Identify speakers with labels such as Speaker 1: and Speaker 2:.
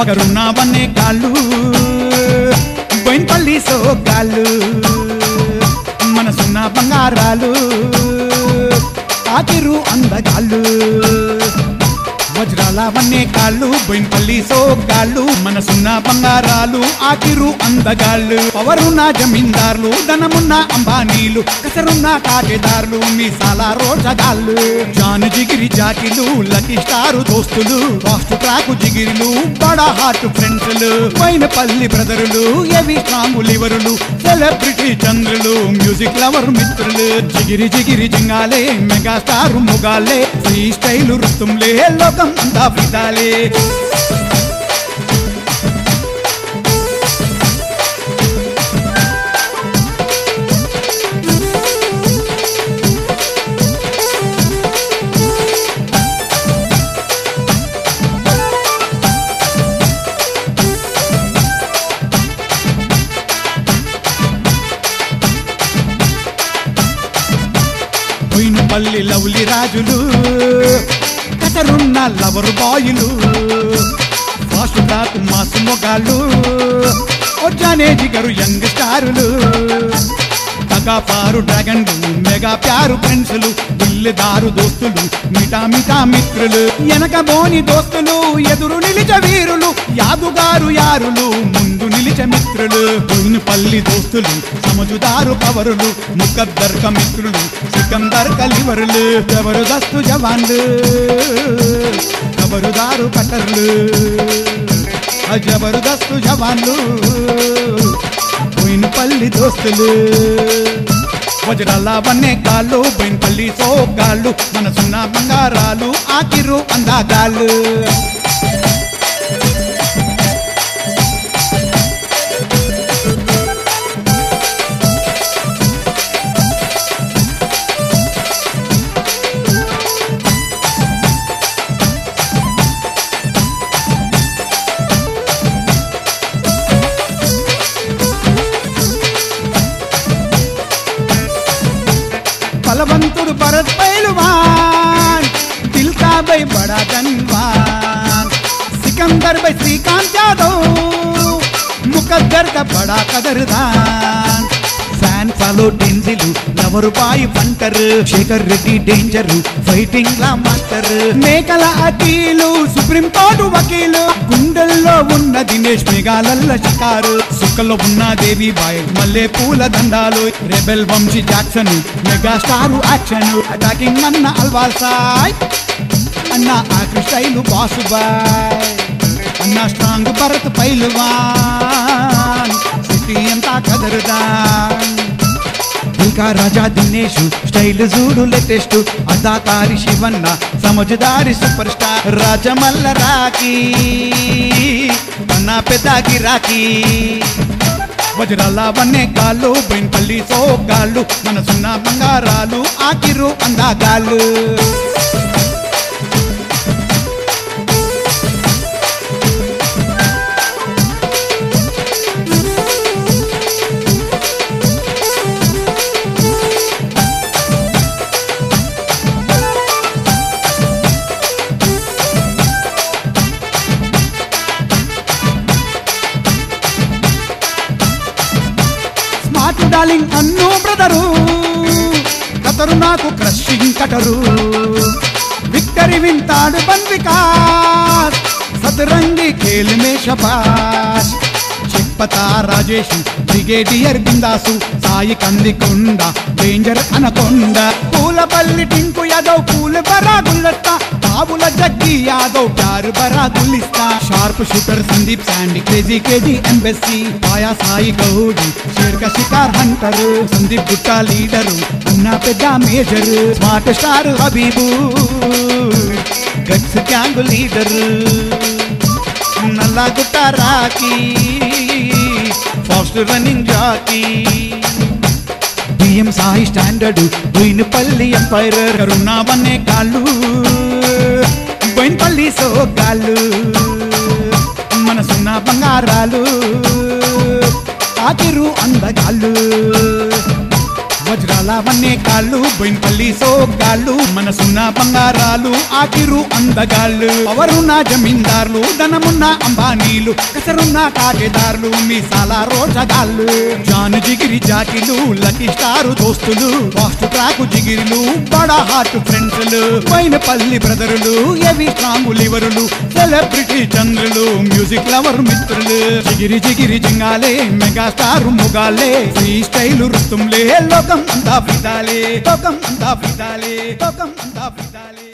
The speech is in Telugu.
Speaker 1: పగరున్నావన్నే కాళ్ళు బొయిన్పల్లి సోగాళ్ళు మనసున్న బంగారాలు ఆకిరు అందగాళ్ళు వజ్రాల వన్నే కాళ్ళు బొయిన్పల్లి సోగాళ్ళు మనసున్న బంగారాలు ఆకిరు అందగాళ్ళు పవరున్న జమీందార్లు ధనమున్న అంబానీలు కసరున్న కాటేదారులు మీసాల రోజగాళ్ళు జాను జిగిరి జాకిలు లక్కీ స్టారు దోస్తులు ఫాస్ట్ ట్రాక్ జిగిరిలు బడా హార్ట్ ఫ్రెండ్స్లు పల్లి బ్రదరులు ఎవి స్ట్రాంగ్ లివరులు సెలబ్రిటీ చంద్రులు మ్యూజిక్ లవర్ మిత్రులు జిగిరి జిగిరి జింగాలే మెగా స్టార్ ముగాలే ఫ్రీ స్టైల్ రుస్తుంలే లోకం అంతా ఫిదాలే పల్లి లవ్లి రాజులు కసరున్న లవరు బాయులు ఫాస్ట్ టాక్ మాసు మొగాళ్ళు ఒడ్జానే జిగరు యంగ్ స్టారులు తగా పారు డ్రాగన్లు మెగా ప్యారు ఫ్రెండ్స్లు బిల్లుదారు దోస్తులు మిఠా మిఠా మిత్రులు వెనక బోని దోస్తులు ఎదురు నిలిచ వీరులు యాదుగారు యారులు ముందు నిలిచ మిత్రులు పల్లి దోస్తులు సమజుదారు పవరులు ముఖద్దర్క మిత్రులు సికందర్ కలివరులు జబరుదస్తు జవాన్లు కబరుదారు కటర్లు ఆ జబరుదస్తు జవాన్లు పల్లి దోస్తులు వజ్రాల వన్నే కాళ్ళు పల్లి సోగాళ్ళు మనసున్న బంగారాలు ఆకిరు అందాగాళ్ళు బలవంతుడు భరత్ పైలువాన్ దిల్ కా బై బడా ధన్వాన్ సికందర్ బై శ్రీకాంత్ యాదవ్ ముకద్దర్ కా బడా కదర్దాన్ ఫ్యాన్ ఫాలో డెన్జిలు lover boy punter Shekar Reddy danger fighting లా మాస్టర్ మేకల అకీలు సుప్రీం కోర్టు వకీలు గుండెల్లో ఉన్న దినేష్ మేఘాలల్ల షికారు సుక్కలో ఉన్న దేవి బాయ్ మల్లె పూల దండాలు rebel Vamshi Jackson mega star action attacking అన్న అల్వాల్ సాయ్ అన్న ఆఖరి స్టైలు బాసుబాయ్ అన్న స్ట్రాంగ్ భరత్ పైలువాన్ సిటీ అంతా కదరుదాన్ ఇంకా రాజా దినేష్ స్టైల్ చూడు లేటెస్ట్ అదాకారి శివన్న సమజదారి సూపర్ స్టార్ రాజమల్ల రాకి అన్న పెద్దాకి రాకి వజ్రాల వన్నే కాళ్ళు బెంపల్లి సోగాళ్ళు మనసున్న బంగారాలు ఆకిరు అందాగాళ్ళు స్మార్ట్ డార్లింగ్ అన్ను బ్రదరు కతరు నాకు క్రషింగ్ కటరు విక్టరీ వింటాడు బన్ వికాస్ సతరంగి ఖేల్ మే షబాష్ చిప్పత రాజేష్ బ్రిగేడియర్ బిందాసు సాయి కందికొండ డేంజర్ అనకొండ పూలపల్లి టింకు యాదవ్ పూల బరా గుల్లత్తా బాబుల జగ్గి యాదవ్ ప్యారు బరా గుల్లిస్తా sharp shooter Sandeep Sandy crazy కేజీ ఎంబెస్సీ పాయా సాయి గౌడి షేర్క షికార్ హంటర్ సందీప్ గుట్టా లీడరు అన్న పెద్ద మేజర్ స్మార్ట్ స్టార్ హబీబు గట్స్ గ్యాంగ్ లీడర్ నల్ల గుట్ట రాకి ఫాస్ట్ రన్నింగ్ జాకీ బియ్యం సాయి స్టాండర్డ్ బోయినపల్లి ఎంపైర్ కరుణావన్నే కాళ్ళు బోయినపల్లి సోగాళ్ళు మనసున్న బంగారాలు ఆకిరు అందగాళ్ళు వజ్రాల చాలా వన్నే కాళ్ళు బొయిన్పల్లి సోగ్గాళ్ళు మనసున్న బంగారాలు ఆకిరు అందగాళ్ళు పవరున్న జమీందార్లు ధనమున్న అంబానీలు కసరున్న కాటేదారులు మీసాల రోజగాళ్ళు జాను జిగిరి జాకిలు లక్కీ స్టారు దోస్తులు ఫాస్ట్ ట్రాక్ జిగిరిలు బడా హార్ట్ ఫ్రెండ్స్లు పల్లి బ్రదరులు ఎవి స్ట్రాంగ్ లివరులు సెలబ్రిటీ చంద్రులు మ్యూజిక్ లవర్ మిత్రులు జిగిరి జిగిరి జింగాలే మెగా స్టార్ ముగాలే ఫ్రీ స్టైల్ రుస్తుంలే లోకం అంతా ఫిదాలే లోకం అంతా ఫిదాలే లోకం అంతా ఫిదాలే